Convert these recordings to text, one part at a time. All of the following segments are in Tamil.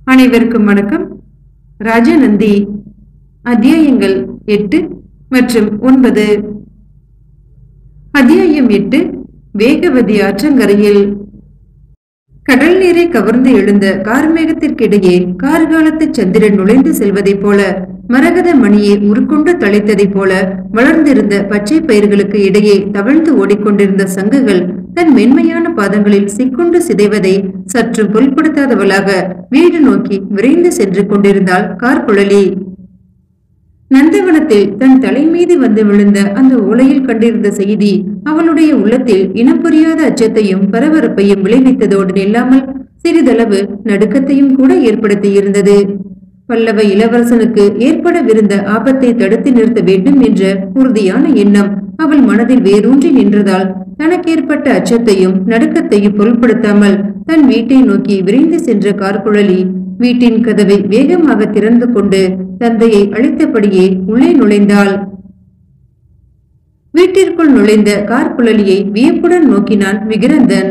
அனைவருக்கும் வணக்கம் ராஜநந்தி அத்தியாயங்கள் எட்டு மற்றும் ஒன்பது அத்தியாயம் எட்டு வேகவதி ஆற்றங்கரையில் கடல் நீரை கவர்ந்து எழுந்த கார்மேகத்திற்கிடையே கார்காலத்து சந்திரன் நுழைந்து செல்வதைப் போல மரகத மணியை உருக்கொண்டு தழைத்ததைப் போல வளர்ந்திருந்த பச்சை பயிர்களுக்கு இடையே தவழ்ந்து ஓடிக்கொண்டிருந்த சங்குகள் தன் மென்மையான பாதங்களில் சிக்குண்டு சிதைவதை சற்றும் பொருட்படுத்தாதவளாக வீடு நோக்கி விரைந்து சென்று கொண்டிருந்தாள் கார்குழலி நந்தவனத்தில் தன் தலை மீது வந்து விழுந்த அந்த ஓலையில் கண்டிருந்த செய்தி அவளுடைய உள்ளத்தில் இனம் புரியாத அச்சத்தையும் பரபரப்பையும் விளைவித்ததோடு நில்லாமல் சிறிதளவு நடுக்கத்தையும் கூட ஏற்படுத்தியிருந்தது பல்லவ இளவரசனுக்கு ஏற்படவிருந்த ஆபத்தை தடுத்து நிறுத்த வேண்டும் என்ற உறுதியான எண்ணம் அவள் மனதில் வேரூன்றி நின்றதால் தனக்கேற்பட்ட அச்சத்தையும் நடுக்கத்தையும் பொருட்படுத்தாமல் தன் வீட்டை நோக்கி விரைந்து சென்ற கார்குழலி வீட்டின் கதவை வேகமாக திறந்து கொண்டு தந்தையை அழித்தபடியே உள்ளே நுழைந்தாள் வீட்டிற்குள் நுழைந்த கார்குழலியை வியப்புடன் நோக்கினான் விகிரந்தன்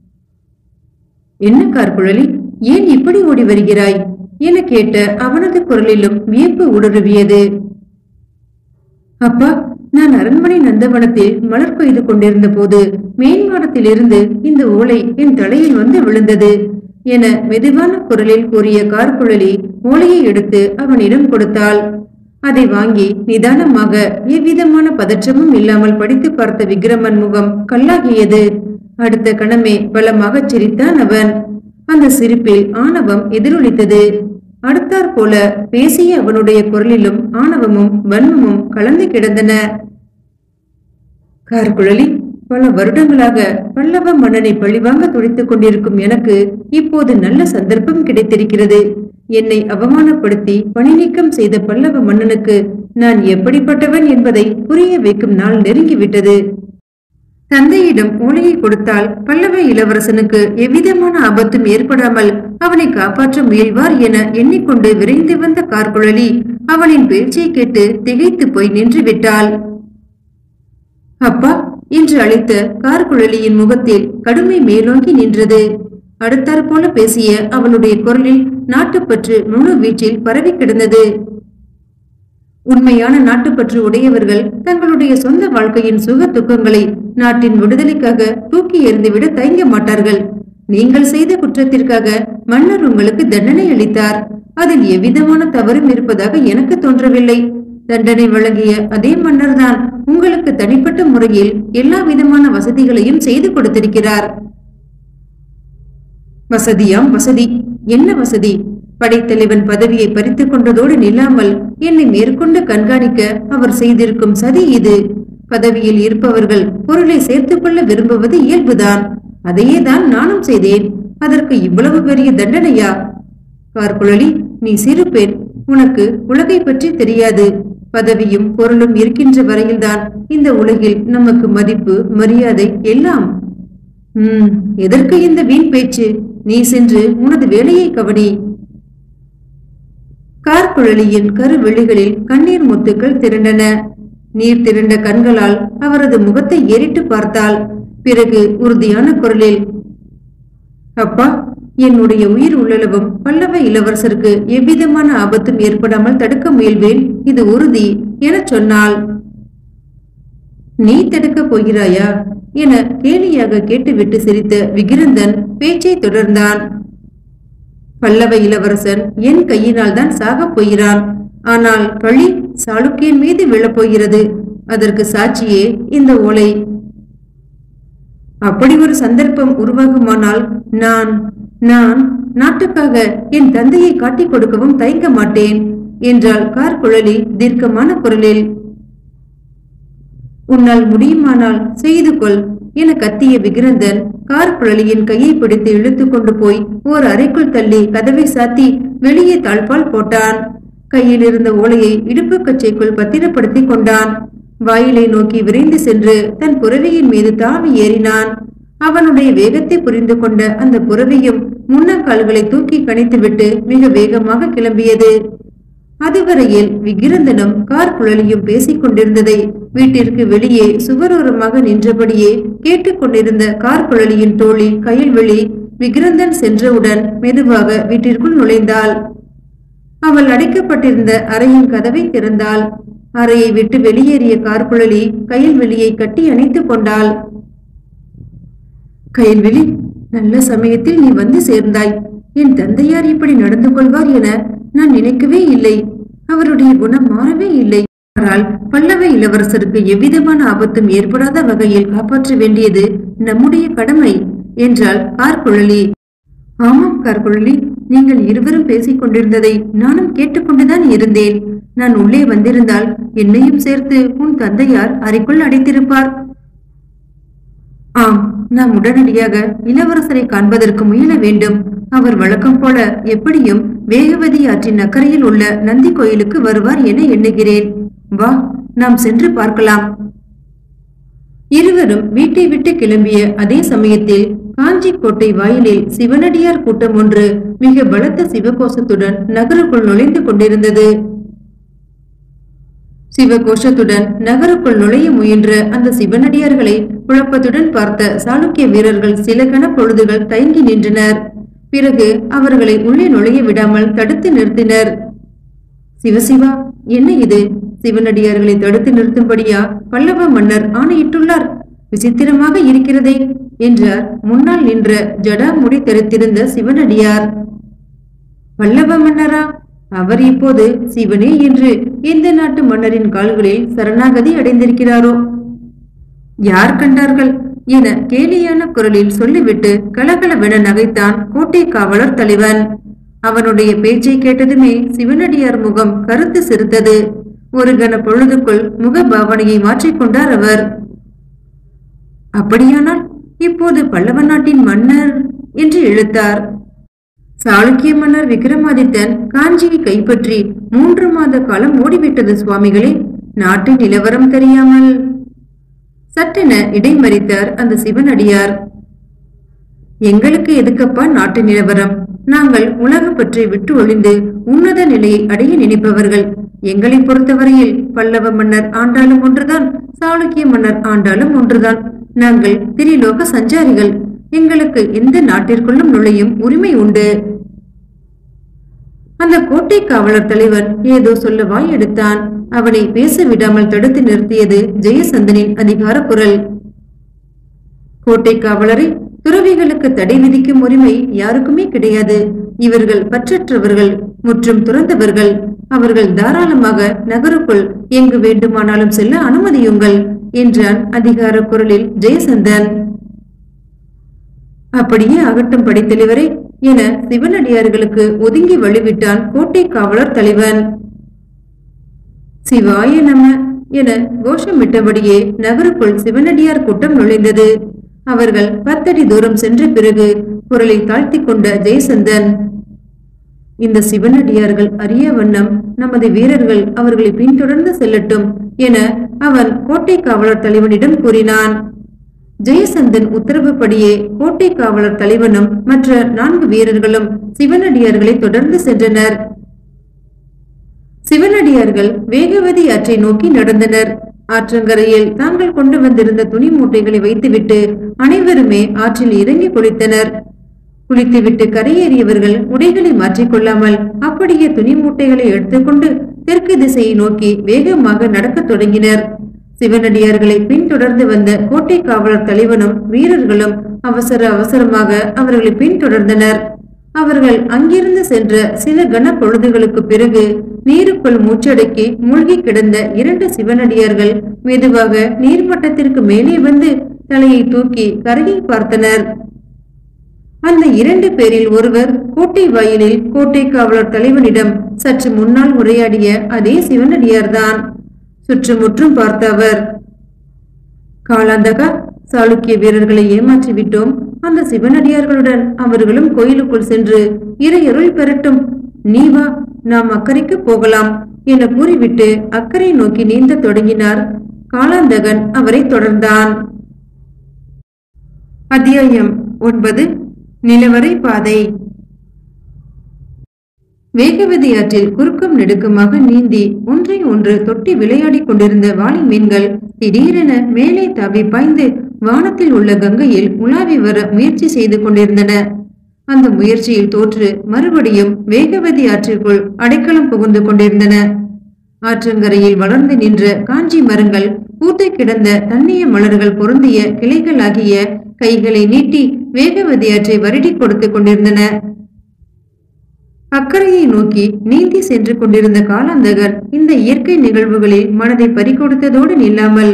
என்ன கார்குழலி ஏன் இப்படி ஓடி வருகிறாய் என கேட்ட அவனது குரலிலும் வியப்பு ஊடுருவியது அப்பா நான் அரண்மனை நந்தவனத்தில் மலர் கொய்து கொண்டிருந்த போது மேன்மாடத்திலிருந்து இந்த ஓலை என் தலையில் வந்து விழுந்தது என மெதுவான குரலில் கூறிய கார்குழலி ஓலையை எடுத்து அவனிடம் கொடுத்தாள் அதை வாங்கி நிதானமாக எவ்விதமான பதற்றமும் இல்லாமல் படித்து பார்த்த விக்ரமன் முகம் கல்லாகியது அடுத்த கணமே பலமாகச் சிரித்தான் அவன் அந்த சிரிப்பில் ஆணவம் எதிரொலித்தது அடுத்தாற் போல பேசிய அவனுடைய குரலிலும் ஆணவமும் வன்மமும் கலந்து கிடந்தன கார்குழலி பல வருடங்களாக பல்லவ மன்னனை பழிவாங்க துடித்துக் கொண்டிருக்கும் எனக்கு இப்போது நல்ல சந்தர்ப்பம் கிடைத்திருக்கிறது என்னை அவமானப்படுத்தி பணி நீக்கம் செய்த பல்லவ மன்னனுக்கு நான் எப்படிப்பட்டவன் என்பதை புரிய வைக்கும் நாள் நெருங்கிவிட்டது தந்தையிடம் ஓலையை கொடுத்தால் பல்லவ இளவரசனுக்கு எவ்விதமான ஆபத்தும் ஏற்படாமல் அவனை காப்பாற்ற முயல்வார் என எண்ணிக்கொண்டு விரைந்து வந்த கார்குழலி அவனின் பேச்சை கேட்டு திகைத்து போய் நின்று விட்டாள் அப்பா என்று அழைத்த கார்குழலியின் முகத்தில் கடுமை மேலோங்கி நின்றது அடுத்தாற் போல பேசிய அவளுடைய குரலில் நாட்டுப்பற்று முழு வீச்சில் பரவி கிடந்தது உண்மையான நாட்டுப்பற்று உடையவர்கள் தங்களுடைய சொந்த வாழ்க்கையின் சுக துக்கங்களை நாட்டின் விடுதலைக்காக தூக்கி எறிந்துவிட தயங்க மாட்டார்கள் நீங்கள் செய்த குற்றத்திற்காக மன்னர் உங்களுக்கு தண்டனை அளித்தார் அதில் எவ்விதமான தவறும் இருப்பதாக எனக்கு தோன்றவில்லை தண்டனை வழங்கிய அதே மன்னர்தான் உங்களுக்கு தனிப்பட்ட முறையில் எல்லா விதமான வசதிகளையும் செய்து கொடுத்திருக்கிறார் வசதியாம் வசதி என்ன வசதி படைத்தலைவன் பதவியை பறித்துக் கொண்டதோடு நில்லாமல் என்னை மேற்கொண்டு கண்காணிக்க அவர் செய்திருக்கும் சதி இது பதவியில் இருப்பவர்கள் பொருளை சேர்த்துக் கொள்ள விரும்புவது இயல்புதான் அதையே தான் நானும் செய்தேன் அதற்கு இவ்வளவு பெரிய தண்டனையா கார்குழலி நீ சிறு பெண் உனக்கு உலகை பற்றி தெரியாது பதவியும் பொருளும் இருக்கின்ற வரையில்தான் இந்த உலகில் நமக்கு மதிப்பு மரியாதை எல்லாம் உம் எதற்கு இந்த வீண் பேச்சு நீ சென்று உனது வேலையை கவனி கார்குழலியின் கருவெளிகளில் கண்ணீர் முத்துக்கள் திரண்டன நீர் திரண்ட கண்களால் அவரது முகத்தை ஏறிட்டு பார்த்தாள் பிறகு உறுதியான குரலில் அப்பா என்னுடைய உயிர் உள்ளளவும் பல்லவ இளவரசருக்கு எவ்விதமான ஆபத்தும் ஏற்படாமல் தடுக்க முயல்வேன் இது உறுதி எனச் சொன்னாள் நீ தடுக்கப் போகிறாயா என கேலியாக கேட்டுவிட்டு சிரித்த விகிரந்தன் பேச்சை தொடர்ந்தான் பல்லவ இளவரசன் என் கையினால் தான் சாகப் போகிறான் ஆனால் பழி சாளுக்கியன் மீது விழப்போகிறது அதற்கு சாட்சியே இந்த ஓலை அப்படி ஒரு சந்தர்ப்பம் உருவாகுமானால் நான் நான் நாட்டுக்காக என் தந்தையை காட்டிக் கொடுக்கவும் தயங்க மாட்டேன் என்றாள் கார்குழலி தீர்க்கமான குரலில் உன்னால் முடியுமானால் செய்து கொள் என கத்திய விகிரந்தன் கார்குழலியின் கையை பிடித்து இழுத்து கொண்டு போய் ஓர் அறைக்குள் தள்ளி கதவை சாத்தி வெளியே தாழ்பால் போட்டான் கையில் இருந்த ஓலையை இடுப்பு கச்சைக்குள் பத்திரப்படுத்தி கொண்டான் வாயிலை நோக்கி விரைந்து சென்று தன் புறவியின் மீது தாவி ஏறினான் அவனுடைய வேகத்தை புரிந்து கொண்ட அந்த புறவியும் முன்னக்கால்களை தூக்கி கணித்துவிட்டு மிக வேகமாக கிளம்பியது அதுவரையில் விகிரந்தனும் கார் குழலியும் பேசிக் கொண்டிருந்ததை வீட்டிற்கு வெளியே சுவரோரமாக நின்றபடியே கேட்டுக்கொண்டிருந்த கார் குழலியின் தோழி கயல்வெளி விக்ரந்தன் சென்றவுடன் மெதுவாக வீட்டிற்குள் நுழைந்தாள் அவள் அடைக்கப்பட்டிருந்த அறையின் கதவை திறந்தாள் அறையை விட்டு வெளியேறிய கார்குழலி கயல்வெளியை கட்டி அணைத்துக் கொண்டாள் கயல்வெளி நல்ல சமயத்தில் நீ வந்து சேர்ந்தாய் என் தந்தையார் இப்படி நடந்து கொள்வார் என நான் நினைக்கவே இல்லை அவருடைய குணம் மாறவே இல்லை ஆனால் பல்லவ இளவரசருக்கு எவ்விதமான ஆபத்தும் ஏற்படாத வகையில் காப்பாற்ற வேண்டியது நம்முடைய கடமை என்றாள் கார்குழலி ஆமாம் கார்குழலி நீங்கள் இருவரும் பேசிக் கொண்டிருந்ததை நானும் கேட்டுக்கொண்டுதான் இருந்தேன் நான் உள்ளே வந்திருந்தால் என்னையும் சேர்த்து உன் தந்தையார் அறைக்குள் அடைத்திருப்பார் ஆம் நாம் உடனடியாக இளவரசரை காண்பதற்கு முயல வேண்டும் அவர் வழக்கம் போல எப்படியும் வேகவதி ஆற்றின் அக்கறையில் உள்ள நந்தி கோயிலுக்கு வருவார் என எண்ணுகிறேன் வா நாம் சென்று பார்க்கலாம் இருவரும் வீட்டை விட்டு கிளம்பிய அதே சமயத்தில் காஞ்சி கோட்டை வாயிலில் சிவனடியார் கூட்டம் ஒன்று மிக பலத்த சிவகோஷத்துடன் நகருக்குள் நுழைந்து கொண்டிருந்தது சிவகோஷத்துடன் நகருக்குள் நுழைய முயன்ற அந்த சிவனடியார்களை குழப்பத்துடன் பார்த்த சாளுக்கிய வீரர்கள் சில கண பொழுதுகள் தயங்கி நின்றனர் பிறகு அவர்களை உள்ளே நுழைய விடாமல் தடுத்து நிறுத்தினர் சிவசிவா என்ன இது சிவனடியார்களை தடுத்து நிறுத்தும்படியா பல்லவ மன்னர் ஆணையிட்டுள்ளார் விசித்திரமாக இருக்கிறதே என்றார் முன்னால் நின்ற ஜடா முடி தெரித்திருந்த சிவனடியார் பல்லவ மன்னரா அவர் இப்போது சிவனே என்று எந்த நாட்டு மன்னரின் கால்களில் சரணாகதி அடைந்திருக்கிறாரோ யார் கண்டார்கள் என கேலியான குரலில் சொல்லிவிட்டு கலகலவென நகைத்தான் கோட்டை காவலர் தலைவன் அவனுடைய பேச்சை கேட்டதுமே சிவனடியார் முகம் கருத்து சிரித்தது ஒரு கண பொழுதுக்குள் முக பாவனையை மாற்றிக்கொண்டார் அவர் அப்படியானால் இப்போது பல்லவ நாட்டின் மன்னர் என்று இழுத்தார் சாளுக்கிய மன்னர் விக்ரமாதித்தன் காஞ்சியை கைப்பற்றி மூன்று மாத காலம் ஓடிவிட்டது சுவாமிகளே நாட்டின் நிலவரம் தெரியாமல் சட்டென இடைமறித்தார் அந்த சிவனடியார் எங்களுக்கு எதுக்கப்பா நாட்டு நிலவரம் நாங்கள் உலக பற்றி விட்டு ஒளிந்து உன்னத நிலையை அடைய நினைப்பவர்கள் எங்களை பொறுத்தவரையில் பல்லவ மன்னர் ஆண்டாலும் ஒன்றுதான் சாளுக்கிய மன்னர் ஆண்டாலும் ஒன்றுதான் நாங்கள் திரிலோக சஞ்சாரிகள் எங்களுக்கு எந்த நாட்டிற்குள்ளும் நுழையும் உரிமை உண்டு அந்த கோட்டை காவலர் தலைவன் ஏதோ சொல்ல வாய் எடுத்தான் அவனை பேச விடாமல் தடுத்து நிறுத்தியது ஜெயசந்தனின் அதிகார குரல் கோட்டை காவலரை துறவிகளுக்கு தடை விதிக்கும் உரிமை யாருக்குமே கிடையாது இவர்கள் பற்றற்றவர்கள் முற்றும் துறந்தவர்கள் அவர்கள் தாராளமாக நகருக்குள் எங்கு வேண்டுமானாலும் செல்ல அனுமதியுங்கள் என்றான் அதிகார குரலில் ஜெயசந்தன் அப்படியே அகட்டும் படைத்தலைவரே என சிவனடியார்களுக்கு ஒதுங்கி வழிவிட்டான் கோட்டை காவலர் தலைவன் சிவாய நம என கோஷமிட்டபடியே நகருக்குள் சிவனடியார் கூட்டம் நுழைந்தது அவர்கள் பத்தடி தூரம் சென்ற பிறகு குரலை தாழ்த்தி கொண்ட ஜெயசந்தன் இந்த சிவனடியார்கள் அறிய வண்ணம் நமது வீரர்கள் அவர்களை பின்தொடர்ந்து செல்லட்டும் என அவன் கோட்டை காவலர் தலைவனிடம் கூறினான் ஜெயசந்தன் உத்தரவுப்படியே கோட்டை காவலர் தலைவனும் மற்ற நான்கு வீரர்களும் சிவனடியார்களை தொடர்ந்து சென்றனர் சிவனடியார்கள் வேகவதி ஆற்றை நோக்கி நடந்தனர் ஆற்றங்கரையில் தாங்கள் கொண்டு வந்திருந்த துணி மூட்டைகளை வைத்துவிட்டு அனைவருமே ஆற்றில் இறங்கி குளித்தனர் குளித்துவிட்டு கரையேறியவர்கள் உடைகளை மாற்றிக்கொள்ளாமல் அப்படியே துணி மூட்டைகளை எடுத்துக்கொண்டு தெற்கு திசையை நோக்கி வேகமாக நடக்கத் தொடங்கினர் சிவனடியார்களை பின்தொடர்ந்து வந்த கோட்டை காவலர் தலைவனும் வீரர்களும் அவசர அவசரமாக அவர்களை பின்தொடர்ந்தனர் அவர்கள் அங்கிருந்து சென்ற சில கன பொழுதுகளுக்கு பிறகு நீருக்குள் மூச்சடக்கி மூழ்கி கிடந்த இரண்டு சிவனடியார்கள் மெதுவாக நீர்மட்டத்திற்கு மேலே வந்து தலையை தூக்கி கரையை பார்த்தனர் அந்த இரண்டு பேரில் ஒருவர் கோட்டை வாயிலில் கோட்டை காவலர் தலைவனிடம் சற்று முன்னால் உரையாடிய அதே சிவனடியார்தான் சுற்றுமுற்றும் பார்த்த அவர் காலாந்தகா சாளுக்கிய வீரர்களை ஏமாற்றி விட்டோம் அந்த சிவனடியார்களுடன் அவர்களும் கோயிலுக்குள் சென்று இறையருள் பெறட்டும் நீ வா நாம் அக்கறைக்கு போகலாம் என கூறிவிட்டு அக்கறை நோக்கி நீந்த தொடங்கினார் காலாந்தகன் அவரை தொடர்ந்தான் அத்தியாயம் ஒன்பது நிலவரை பாதை வேகவதி ஆற்றில் குறுக்கும் நெடுக்குமாக நீந்தி ஒன்றை ஒன்று தொட்டி விளையாடிக் கொண்டிருந்த வாளி மீன்கள் திடீரென மேலே தாவி பாய்ந்து வானத்தில் உள்ள கங்கையில் உலாவி வர முயற்சி செய்து கொண்டிருந்தன அந்த முயற்சியில் தோற்று மறுபடியும் வேகவதி ஆற்றிற்குள் அடைக்கலம் புகுந்து கொண்டிருந்தன ஆற்றங்கரையில் வளர்ந்து நின்ற காஞ்சி மரங்கள் பூத்து கிடந்த தண்ணிய மலர்கள் பொருந்திய கிளைகளாகிய கைகளை நீட்டி வேகவதி ஆற்றை வருடி கொடுத்து கொண்டிருந்தன அக்கறையை நோக்கி நீந்தி சென்று கொண்டிருந்த காலாந்தகர் இந்த இயற்கை நிகழ்வுகளில் மனதை பறிகொடுத்ததோடு நில்லாமல்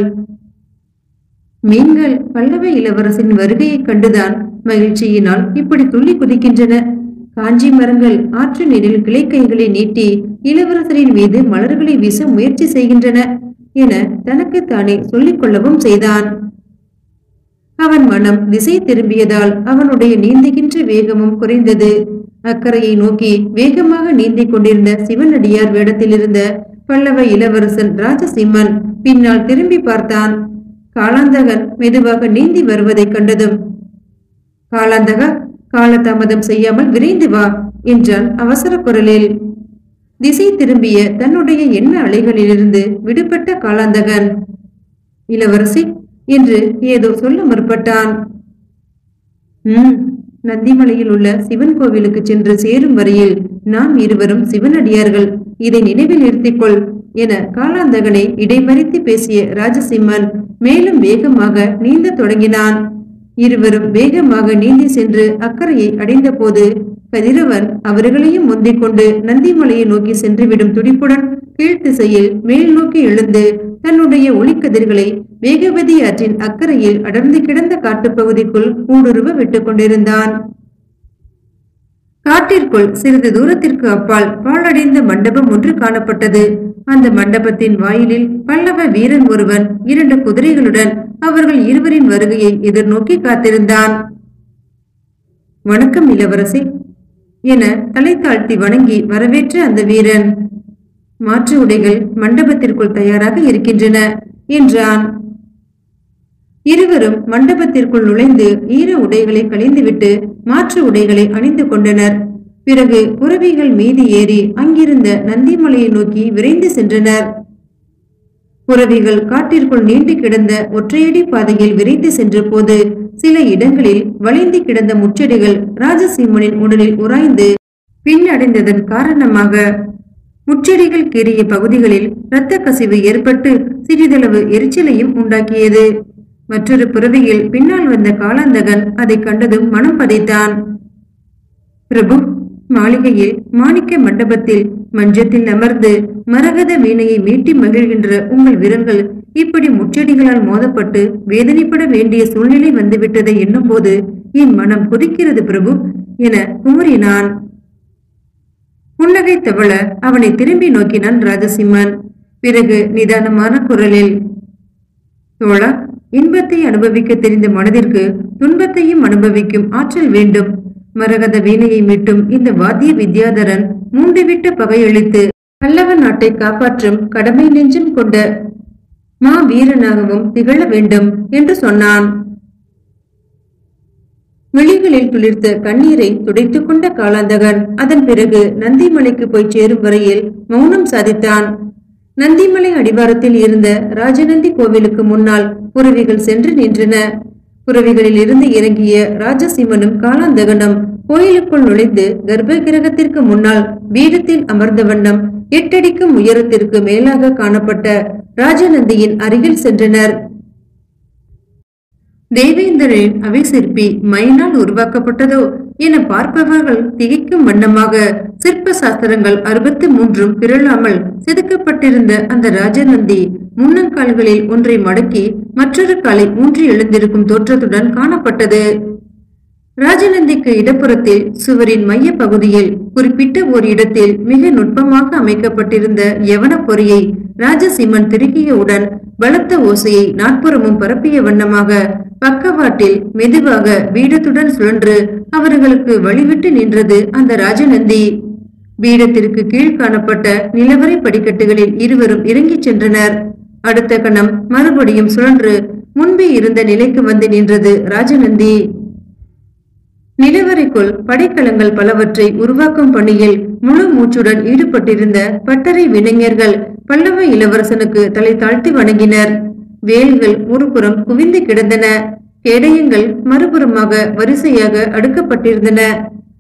மீன்கள் பல்லவ இளவரசின் வருகையைக் கண்டுதான் மகிழ்ச்சியினால் இப்படி துள்ளி குதிக்கின்றன காஞ்சி மரங்கள் ஆற்று நீரில் கிளைக்கைகளை நீட்டி இளவரசரின் மீது மலர்களை வீச முயற்சி செய்கின்றன என தனக்குத்தானே சொல்லிக் கொள்ளவும் செய்தான் அவன் மனம் திசை திரும்பியதால் அவனுடைய நீந்துகின்ற வேகமும் குறைந்தது அக்கறையை நோக்கி வேகமாக நீந்திக் கொண்டிருந்த சிவனடியார் வேடத்தில் இருந்த பல்லவ இளவரசன் ராஜசிம்மன் பின்னால் திரும்பி பார்த்தான் காலாந்தகன் மெதுவாக நீந்தி வருவதைக் கண்டதும் காலாந்தகா காலதாமதம் செய்யாமல் விரைந்து வா என்றான் அவசர குரலில் திசை திரும்பிய தன்னுடைய எண்ண அலைகளிலிருந்து விடுபட்ட காலாந்தகன் இளவரசி என்று ஏதோ சொல்ல முற்பட்டான் ம் நந்திமலையில் உள்ள சிவன் கோவிலுக்கு சென்று சேரும் வரையில் நாம் இருவரும் சிவனடியார்கள் இதை நினைவில் நிறுத்திக்கொள் என காலாந்தகனை இடைமறித்து பேசிய ராஜசிம்மன் மேலும் வேகமாக நீந்த தொடங்கினான் இருவரும் வேகமாக நீந்தி சென்று அக்கறையை அடைந்த போது கதிரவன் அவர்களையும் முந்திக் கொண்டு நந்திமலையை நோக்கி சென்றுவிடும் துடிப்புடன் கீழ்த்திசையில் மேல் நோக்கி எழுந்து தன்னுடைய ஒளிக்கதிர்களை வேகவதி ஆற்றின் அக்கறையில் அடர்ந்து கிடந்த காட்டுப்பகுதிக்குள் ஊடுருவ விட்டுக் கொண்டிருந்தான் காட்டிற்குள் சிறிது தூரத்திற்கு அப்பால் பாழடைந்த மண்டபம் ஒன்று காணப்பட்டது அந்த மண்டபத்தின் வாயிலில் பல்லவ வீரன் ஒருவன் இரண்டு குதிரைகளுடன் அவர்கள் இருவரின் வருகையை எதிர்நோக்கி காத்திருந்தான் வணக்கம் இளவரசி என தலை தாழ்த்தி வணங்கி வரவேற்ற அந்த வீரன் மாற்று உடைகள் மண்டபத்திற்குள் தயாராக இருக்கின்றன என்றான் இருவரும் மண்டபத்திற்குள் நுழைந்து ஈர உடைகளை களைந்துவிட்டு மாற்று உடைகளை அணிந்து கொண்டனர் பிறகு புறவிகள் மீது ஏறி அங்கிருந்த நந்திமலையை நோக்கி விரைந்து சென்றனர் புறவிகள் காட்டிற்குள் நீண்டு கிடந்த ஒற்றையடி பாதையில் விரைந்து சென்ற போது சில இடங்களில் வளைந்து கிடந்த முச்செடிகள் ராஜசிம்மனின் உடலில் உராய்ந்து பின்னடைந்ததன் காரணமாக முச்செடிகள் கீறிய பகுதிகளில் இரத்த கசிவு ஏற்பட்டு சிறிதளவு எரிச்சலையும் உண்டாக்கியது மற்றொரு புறவியில் பின்னால் வந்த காலாந்தகன் அதை கண்டதும் மனம் பதைத்தான் பிரபு மாளிகையில் மாணிக்க மண்டபத்தில் மஞ்சத்தில் அமர்ந்து மரகத வீணையை மீட்டி மகிழ்கின்ற உங்கள் வீரர்கள் இப்படி முச்செடிகளால் மோதப்பட்டு வேதனைப்பட வேண்டிய சூழ்நிலை வந்துவிட்டதை எண்ணும்போது என் மனம் கொதிக்கிறது பிரபு என குமுறினான் புன்னகை தவள அவனை திரும்பி நோக்கினான் ராஜசிம்மன் பிறகு நிதானமான குரலில் தோழா இன்பத்தை அனுபவிக்க தெரிந்த மனதிற்கு துன்பத்தையும் அனுபவிக்கும் ஆற்றல் வேண்டும் மரகத வீணையை மீட்டும் இந்த வாத்திய வித்யாதரன் மூண்டுவிட்ட பகையளித்து பல்லவ நாட்டை காப்பாற்றும் கடமை நெஞ்சம் கொண்ட மா வீரனாகவும் திகழ வேண்டும் என்று சொன்னான் விழிகளில் துளிர்த்த கண்ணீரை துடைத்துக் கொண்ட காலாந்தகன் அதன் பிறகு நந்திமலைக்கு போய் சேரும் வரையில் மௌனம் சாதித்தான் நந்திமலை அடிவாரத்தில் இருந்த ராஜநந்தி கோவிலுக்கு முன்னால் புறவிகள் சென்று நின்றன புறவிகளில் இருந்து இறங்கிய ராஜசிம்மனும் காலாந்தகனும் கோயிலுக்குள் நுழைந்து கர்ப்ப கிரகத்திற்கு முன்னால் பீடத்தில் அமர்ந்த வண்ணம் எட்டடிக்கும் உயரத்திற்கு மேலாக காணப்பட்ட ராஜநந்தியின் அருகில் சென்றனர் தேவேந்திரனின் அவைசிற்பி மைனால் உருவாக்கப்பட்டதோ என பார்ப்பவர்கள் திகைக்கும் வண்ணமாக சிற்ப சாஸ்திரங்கள் அறுபத்தி மூன்றும் பிறழாமல் செதுக்கப்பட்டிருந்த அந்த ராஜநந்தி முன்னங்கால்களில் ஒன்றை மடக்கி மற்றொரு காலை ஊன்றி எழுந்திருக்கும் தோற்றத்துடன் காணப்பட்டது ராஜநந்திக்கு இடப்புறத்தில் சுவரின் மைய பகுதியில் குறிப்பிட்ட ஓர் இடத்தில் மிக நுட்பமாக அமைக்கப்பட்டிருந்த யவன பொறியை ராஜசிம்மன் திருக்கியவுடன் பலத்த ஓசையை நாட்புறமும் பரப்பிய வண்ணமாக பக்கவாட்டில் மெதுவாக பீடத்துடன் சுழன்று அவர்களுக்கு வழிவிட்டு நின்றது அந்த ராஜநந்தி பீடத்திற்கு கீழ் காணப்பட்ட நிலவரை படிக்கட்டுகளில் இருவரும் இறங்கிச் சென்றனர் அடுத்த கணம் மறுபடியும் சுழன்று முன்பே இருந்த நிலைக்கு வந்து நின்றது ராஜநந்தி நிலவரைக்குள் படைக்கலங்கள் பலவற்றை உருவாக்கும் பணியில் முழு மூச்சுடன் ஈடுபட்டிருந்த பட்டறை வினைஞர்கள் பல்லவ இளவரசனுக்கு தலை தாழ்த்தி வணங்கினர் வேல்கள் ஒருபுறம் குவிந்து கிடந்தன கேடயங்கள் மறுபுறமாக வரிசையாக அடுக்கப்பட்டிருந்தன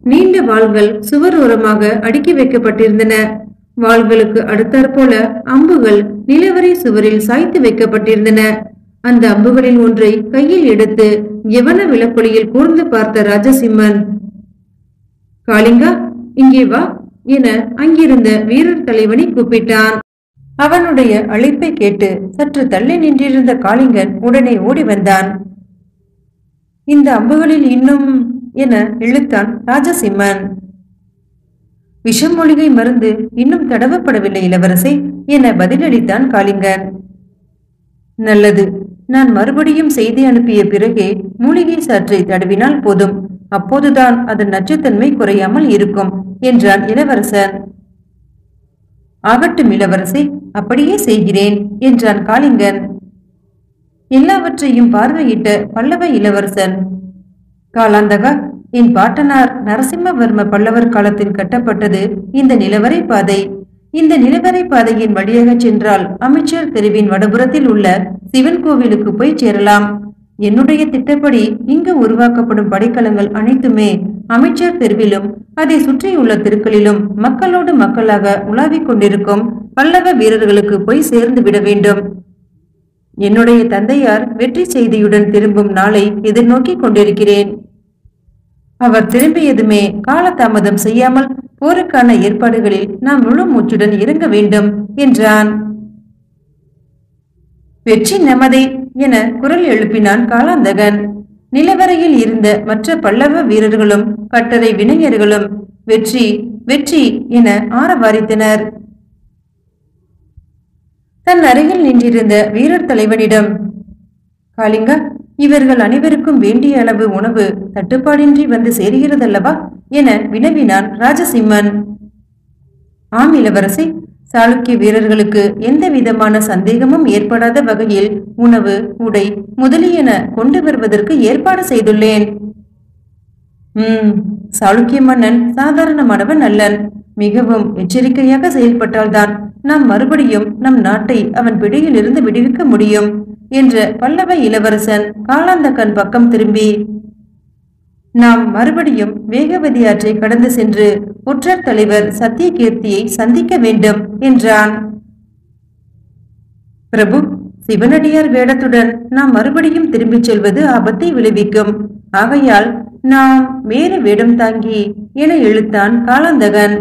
நீண்ட வாள்கள் சுவர் ஓரமாக அடுக்கி வைக்கப்பட்டிருந்தன வாள்களுக்கு அடுத்தாற்போல அம்புகள் நிலவரை சுவரில் சாய்த்து வைக்கப்பட்டிருந்தன அந்த அம்புகளில் ஒன்றை கையில் எடுத்து யவன விளக்கொலியில் கூர்ந்து பார்த்த ராஜசிம்மன் காளிங்கா இங்கே வா என அங்கிருந்த வீரர் தலைவனை கூப்பிட்டான் அவனுடைய அழைப்பை கேட்டு சற்று தள்ளி நின்றிருந்த காளிங்கன் உடனே ஓடி வந்தான் இந்த அம்புகளில் இன்னும் என இழுத்தான் ராஜசிம்மன் விஷமொழிகை மருந்து இன்னும் தடவப்படவில்லை இளவரசே என பதிலளித்தான் காளிங்கன் நல்லது நான் மறுபடியும் செய்தி அனுப்பிய பிறகே மூலிகை சாற்றை தடவினால் போதும் அப்போதுதான் அதன் நச்சுத்தன்மை குறையாமல் இருக்கும் என்றான் இளவரசன் ஆகட்டும் இளவரசே அப்படியே செய்கிறேன் என்றான் காளிங்கன் எல்லாவற்றையும் பார்வையிட்ட பல்லவ இளவரசன் காலாந்தகா என் பாட்டனார் நரசிம்மவர்ம பல்லவர் காலத்தில் கட்டப்பட்டது இந்த நிலவரை பாதை இந்த நிலவரை பாதையின் வழியாக சென்றால் அமைச்சர் தெருவின் வடபுறத்தில் உள்ள சிவன் கோவிலுக்கு போய் சேரலாம் என்னுடைய திட்டப்படி இங்கு உருவாக்கப்படும் படைக்கலங்கள் அனைத்துமே அமைச்சர் தெருவிலும் அதை சுற்றியுள்ள தெருக்களிலும் மக்களோடு மக்களாக உலாவிக் கொண்டிருக்கும் பல்லவ வீரர்களுக்கு போய் சேர்ந்து விட வேண்டும் என்னுடைய தந்தையார் வெற்றி செய்தியுடன் திரும்பும் நாளை எதிர்நோக்கிக் கொண்டிருக்கிறேன் அவர் திரும்பியதுமே காலதாமதம் செய்யாமல் போருக்கான ஏற்பாடுகளில் நாம் முழு மூச்சுடன் இறங்க வேண்டும் என்றான் வெற்றி நமதே என குரல் எழுப்பினான் காலாந்தகன் நிலவரையில் இருந்த மற்ற பல்லவ வீரர்களும் கட்டரை வினைஞர்களும் வெற்றி வெற்றி என ஆரவாரித்தனர் தன் அருகில் நின்றிருந்த வீரர் தலைவனிடம் காளிங்கா இவர்கள் அனைவருக்கும் வேண்டிய அளவு உணவு தட்டுப்பாடின்றி வந்து சேர்கிறதல்லவா என வினவினான் ராஜசிம்மன் ஆம் இளவரசி சாளுக்கிய வீரர்களுக்கு எந்த விதமான சந்தேகமும் ஏற்படாத வகையில் உணவு உடை முதலியன கொண்டு வருவதற்கு ஏற்பாடு செய்துள்ளேன் உம் சாளுக்கிய மன்னன் சாதாரணமானவன் அல்லன் மிகவும் எச்சரிக்கையாக செயல்பட்டால்தான் நாம் மறுபடியும் நம் நாட்டை அவன் பிடியிலிருந்து விடுவிக்க முடியும் என்ற பல்லவ இளவரசன் காலாந்தகன் பக்கம் திரும்பி நாம் மறுபடியும் வேகவதி ஆற்றை கடந்து சென்று ஒற்றர் தலைவர் சத்தியகீர்த்தியை சந்திக்க வேண்டும் என்றான் பிரபு சிவனடியார் வேடத்துடன் நாம் மறுபடியும் திரும்பிச் செல்வது ஆபத்தை விளைவிக்கும் ஆகையால் நாம் வேறு வேடம் தாங்கி என இழுத்தான் காலாந்தகன்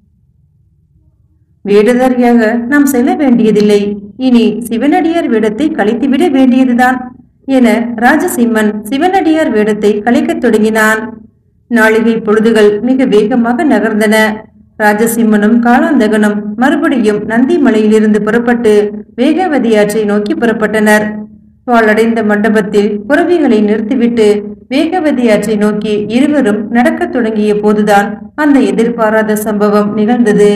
வேடதாரியாக நாம் செல்ல வேண்டியதில்லை இனி சிவனடியார் வேடத்தை கலைத்துவிட வேண்டியதுதான் என ராஜசிம்மன் சிவனடியார் வேடத்தை கலைக்கத் தொடங்கினான் நாளிகை பொழுதுகள் மிக வேகமாக நகர்ந்தன ராஜசிம்மனும் காலாந்தகனும் மறுபடியும் நந்தி மலையிலிருந்து புறப்பட்டு வேகவதி ஆற்றை நோக்கி புறப்பட்டனர் வாளடைந்த மண்டபத்தில் புறவிகளை நிறுத்திவிட்டு வேகவதி ஆற்றை நோக்கி இருவரும் நடக்கத் தொடங்கிய போதுதான் அந்த எதிர்பாராத சம்பவம் நிகழ்ந்தது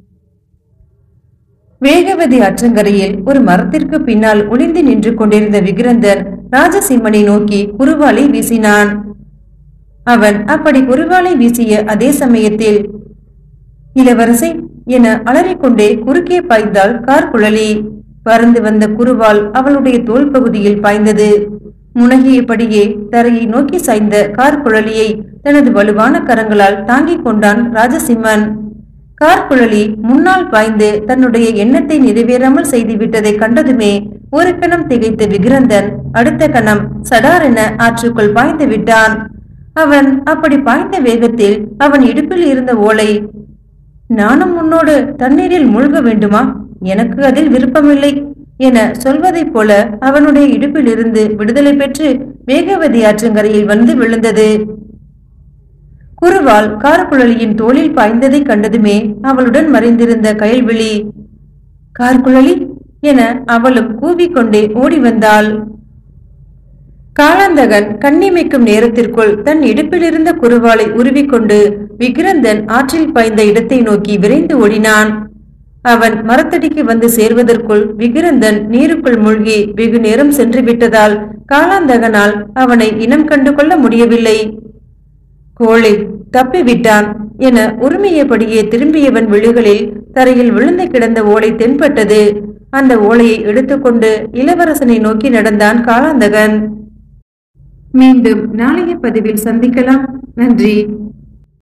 வேகவதி ஆற்றங்கரையில் ஒரு மரத்திற்கு பின்னால் ஒளிந்து நின்று கொண்டிருந்த விகிரந்தன் ராஜசிம்மனை நோக்கி குருவாலை வீசினான் அவன் அப்படி குருவாலை வீசிய அதே சமயத்தில் இளவரசை என அலறிக்கொண்டே குறுக்கே பாய்ந்தாள் கார்குழலி பறந்து வந்த குருவால் அவளுடைய தோல் பகுதியில் பாய்ந்தது முனகியபடியே தரையை நோக்கி சாய்ந்த கார்குழலியை தனது வலுவான கரங்களால் தாங்கிக் கொண்டான் ராஜசிம்மன் கார்குழலி முன்னால் பாய்ந்து தன்னுடைய எண்ணத்தை நிறைவேறாமல் செய்துவிட்டதை கண்டதுமே ஒரு கணம் திகைத்த விகிரந்தன் அடுத்த கணம் சடாரென ஆற்றுக்குள் பாய்ந்து விட்டான் அவன் அப்படி பாய்ந்த வேகத்தில் அவன் இடுப்பில் இருந்த ஓலை நானும் உன்னோடு தண்ணீரில் மூழ்க வேண்டுமா எனக்கு அதில் விருப்பமில்லை என சொல்வதைப் போல அவனுடைய இடுப்பிலிருந்து விடுதலை பெற்று வேகவதி ஆற்றங்கரையில் வந்து விழுந்தது குருவால் கார்குழலியின் தோளில் பாய்ந்ததை கண்டதுமே அவளுடன் மறைந்திருந்த கயல்விழி கார்குழலி என அவளும் கூவிக்கொண்டே ஓடி வந்தாள் காலாந்தகன் கண்ணிமைக்கும் நேரத்திற்குள் தன் இடுப்பிலிருந்த குருவாலை உருவிக்கொண்டு விக்ரந்தன் ஆற்றில் பாய்ந்த இடத்தை நோக்கி விரைந்து ஓடினான் அவன் மரத்தடிக்கு வந்து சேர்வதற்குள் விகிரந்தன் நீருக்குள் மூழ்கி வெகு நேரம் சென்று விட்டதால் காலாந்தகனால் அவனை இனம் கண்டு கொள்ள முடியவில்லை கோழை தப்பிவிட்டான் என உரிமையபடியே திரும்பியவன் விழுகளில் தரையில் விழுந்து கிடந்த ஓலை தென்பட்டது அந்த ஓலையை எடுத்துக்கொண்டு இளவரசனை நோக்கி நடந்தான் காலாந்தகன் மீண்டும் நாளைய பதிவில் சந்திக்கலாம் நன்றி